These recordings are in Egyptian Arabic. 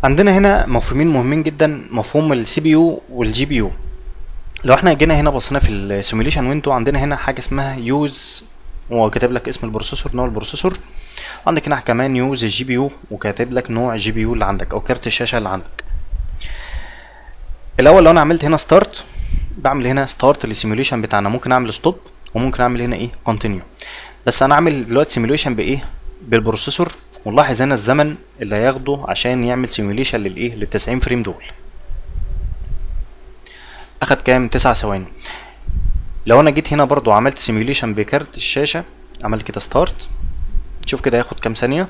عندنا هنا مفهومين مهمين جدا مفهوم السي بي يو والجي بي يو لو احنا جينا هنا بصينا في السيموليشن ويندو عندنا هنا حاجه اسمها يوز هو كاتب لك اسم البروسيسور نوع البروسيسور عندك هنا كمان يوز الجي بي يو وكاتب لك نوع الجي بي يو اللي عندك او كارت الشاشه اللي عندك الاول لو انا عملت هنا ستارت بعمل هنا ستارت للسيموليشن بتاعنا ممكن اعمل ستوب وممكن اعمل هنا ايه كونتينيو بس انا اعمل دلوقتي سيموليشن بايه بالبروسيسور ونلاحظ هنا الزمن اللي هياخده عشان يعمل سيموليشن للايه لل 90 فريم دول اخد كام 9 ثواني لو انا جيت هنا برضو عملت سيموليشن بكارت الشاشه عملت كده ستارت شوف كده هياخد كام ثانيه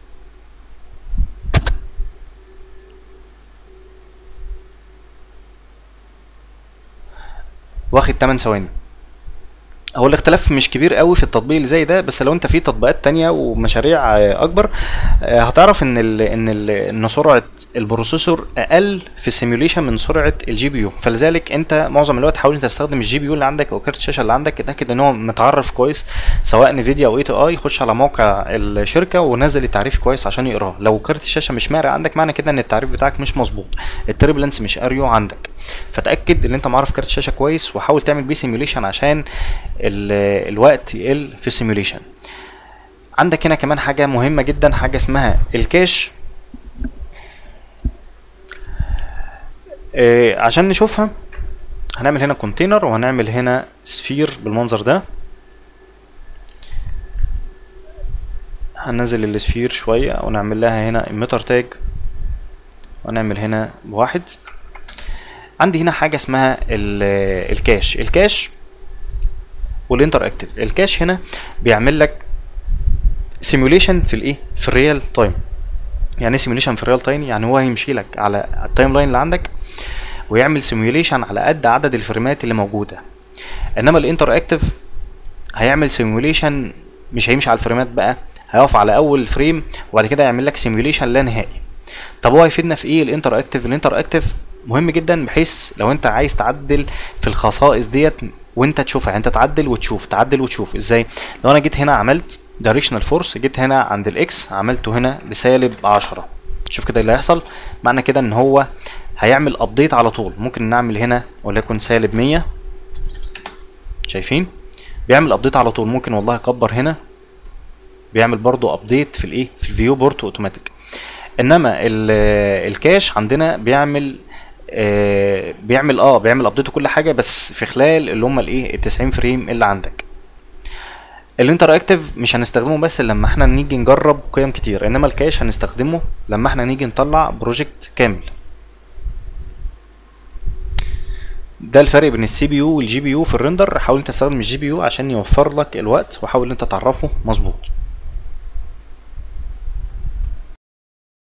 واخد 8 ثواني هو الاختلاف مش كبير قوي في التطبيق اللي زي ده بس لو انت في تطبيقات تانية ومشاريع آه، اكبر آه، هتعرف ان ال ان ال ان سرعه البروسيسور اقل في السيميوليشن من سرعه الجي بي يو فلذلك انت معظم الوقت حاول انت تستخدم الجي بي يو اللي عندك او كارت الشاشه اللي عندك اتاكد ان هو متعرف كويس سواء نفيديا او اي تو اي خش على موقع الشركه ونزل التعريف كويس عشان يقراه لو كارت الشاشه مش مارق عندك معنى كده ان التعريف بتاعك مش مظبوط التربلنس مش اريو عندك فتاكد ان انت معرف كارت الشاشه كويس وحاول تعمل بيه سيميوليشن عشان ال- الوقت يقل في السيميوليشن عندك هنا كمان حاجة مهمة جدا حاجة اسمها الكاش آه، عشان نشوفها هنعمل هنا كونتينر وهنعمل هنا سفير بالمنظر ده هننزل السفير شوية ونعمل لها هنا emitter تاج ونعمل هنا بواحد عندي هنا حاجة اسمها ال- الكاش الكاش والانتر اكتف الكاش هنا بيعمل لك سيموليشن في الايه في الريال تايم يعني ايه سيموليشن في الريال تايم يعني هو هيمشي لك على التايم لاين اللي عندك ويعمل سيموليشن على قد عدد الفريمات اللي موجوده انما الانتر اكتف هيعمل سيموليشن مش هيمشي على الفريمات بقى هيقف على اول فريم وبعد كده يعمل لك سيموليشن لا نهائي طب هو هيفيدنا في ايه الانتر اكتف الانتر اكتف مهم جدا بحيث لو انت عايز تعدل في الخصائص ديت وانت تشوفها يعني انت تعدل وتشوف تعدل وتشوف ازاي لو انا جيت هنا عملت دايركشنال فورس جيت هنا عند الاكس عملته هنا بسالب 10 شوف كده اللي هيحصل معنى كده ان هو هيعمل ابديت على طول ممكن نعمل هنا وليكن سالب 100 شايفين بيعمل ابديت على طول ممكن والله اكبر هنا بيعمل برضو ابديت في الايه في الفيو بورت اوتوماتيك انما ال- الكاش عندنا بيعمل آه بيعمل اه بيعمل ابديت وكل حاجه بس في خلال اللي هم الايه ال 90 فريم اللي عندك الانتر اكتف مش هنستخدمه بس لما احنا نيجي نجرب قيم كتير انما الكاش هنستخدمه لما احنا نيجي نطلع بروجكت كامل ده الفرق بين السي بي يو والجي بي يو في الريندر حاول انت تستخدم الجي بي يو عشان يوفر لك الوقت وحاول انت تعرفه مظبوط